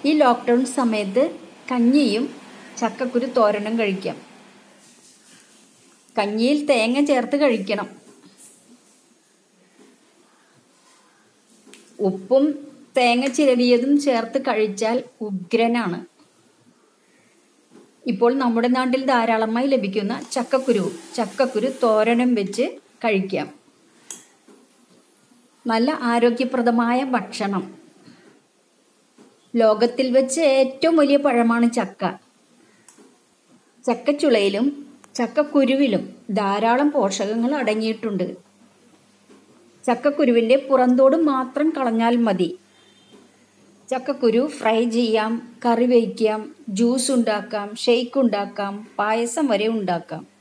ഈ ലോക്ക്ഡൗൺ സമയത്ത് കഞ്ഞിയും ചക്കക്കുരു തോരനും കഴിക്കാം കഞ്ഞിയിൽ തേങ്ങ ചേർത്ത് കഴിക്കണം ഉപ്പും തേങ്ങ ചിരവിയതും ചേർത്ത് കഴിച്ചാൽ ഉഗ്രനാണ് ഇപ്പോൾ നമ്മുടെ നാട്ടിൽ ധാരാളമായി ലഭിക്കുന്ന ചക്കക്കുരു ചക്കക്കുരു തോരനും വെച്ച് കഴിക്കാം നല്ല ആരോഗ്യപ്രദമായ ഭക്ഷണം ലോകത്തിൽ വെച്ച് ഏറ്റവും വലിയ പഴമാണ് ചക്ക ചക്കച്ചുളയിലും ചക്കക്കുരുവിലും ധാരാളം പോഷകങ്ങൾ അടങ്ങിയിട്ടുണ്ട് ചക്കക്കുരുവിൻ്റെ പുറന്തോട് മാത്രം കളഞ്ഞാൽ മതി ചക്കക്കുരു ഫ്രൈ ചെയ്യാം കറി വയ്ക്കാം ജ്യൂസ് ഉണ്ടാക്കാം ഷെയ്ക്ക് ഉണ്ടാക്കാം പായസം വരെ ഉണ്ടാക്കാം